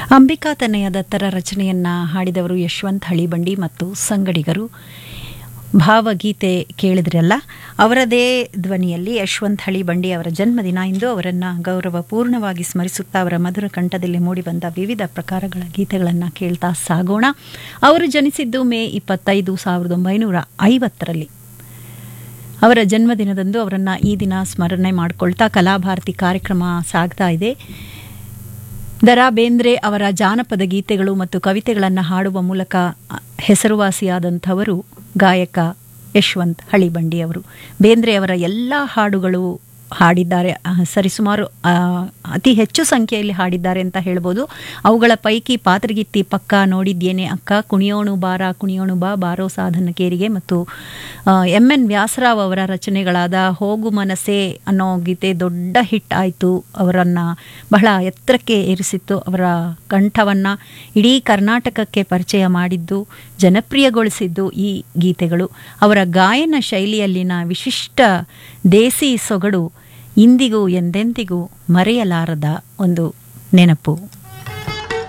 ಅಂಬಿಕಾ ತನೆಯ ದತ್ತರ ರಚನೆಯನ್ನ ಹಾಡಿದವರು ಯಶವಂತ್ ಹಳಿಬಂಡಿ ಮತ್ತು ಸಂಗಡಿಗರು ಭಾವಗೀತೆ ಕೇಳಿದ್ರಲ್ಲ ಅವರದೇ ಧ್ವನಿಯಲ್ಲಿ ಯಶವಂತ್ ಹಳಿಬಂಡಿ ಅವರ ಜನ್ಮದಿನ ಇಂದು ಅವರನ್ನು ಗೌರವಪೂರ್ಣವಾಗಿ ಸ್ಮರಿಸುತ್ತಾ ಅವರ ಮಧುರ ಕಂಠದಲ್ಲಿ ಮೂಡಿಬಂದ ವಿವಿಧ ಪ್ರಕಾರಗಳ ಗೀತೆಗಳನ್ನು ಕೇಳ್ತಾ ಸಾಗೋಣ ಅವರು ಜನಿಸಿದ್ದು ಮೇ ಇಪ್ಪತ್ತೈದು ಸಾವಿರದ ಒಂಬೈನೂರ ಐವತ್ತರಲ್ಲಿ ಅವರ ಜನ್ಮದಿನದಂದು ಅವರನ್ನು ಈ ದಿನ ಸ್ಮರಣೆ ಮಾಡಿಕೊಳ್ತಾ ಕಲಾಭಾರತಿ ಕಾರ್ಯಕ್ರಮ ಸಾಗ್ತಾ ಇದೆ ದರಾ ಬೇಂದ್ರೆ ಅವರ ಜಾನಪದ ಗೀತೆಗಳು ಮತ್ತು ಕವಿತೆಗಳನ್ನು ಹಾಡುವ ಮೂಲಕ ಹೆಸರುವಾಸಿಯಾದಂಥವರು ಗಾಯಕ ಯಶವಂತ್ ಹಳಿಬಂಡಿ ಅವರು ಬೇಂದ್ರೆ ಅವರ ಎಲ್ಲ ಹಾಡುಗಳು ಹಾಡಿದ್ದಾರೆ ಸರಿಸುಮಾರು ಅತಿ ಹೆಚ್ಚು ಸಂಖ್ಯೆಯಲ್ಲಿ ಹಾಡಿದ್ದಾರೆ ಅಂತ ಹೇಳ್ಬೋದು ಅವುಗಳ ಪೈಕಿ ಪಾತ್ರಗಿತ್ತಿ ಪಕ್ಕ ನೋಡಿದ್ದೇನೆ ಅಕ್ಕ ಕುಣಿಯೋಣು ಬಾರ ಕುಣಿಯೋಣು ಬಾ ಬಾರೋ ಸಾಧನ ಕೇರಿಗೆ ಮತ್ತು ಎಂ ಎನ್ ವ್ಯಾಸರಾವ್ ಅವರ ರಚನೆಗಳಾದ ಹೋಗು ಮನಸೆ ಅನ್ನೋ ಗೀತೆ ದೊಡ್ಡ ಹಿಟ್ ಆಯಿತು ಅವರನ್ನು ಬಹಳ ಎತ್ತರಕ್ಕೆ ಏರಿಸಿತ್ತು ಅವರ ಕಂಠವನ್ನು ಇಡೀ ಕರ್ನಾಟಕಕ್ಕೆ ಪರಿಚಯ ಮಾಡಿದ್ದು ಜನಪ್ರಿಯಗೊಳಿಸಿದ್ದು ಈ ಗೀತೆಗಳು ಅವರ ಗಾಯನ ಶೈಲಿಯಲ್ಲಿನ ವಿಶಿಷ್ಟ ದೇಸಿ ಸೊಗಡು ಇಂದಿಗೂ ಎಂದೆಂದಿಗೂ ಮರೆಯಲಾರದ ಒಂದು ನೆನಪು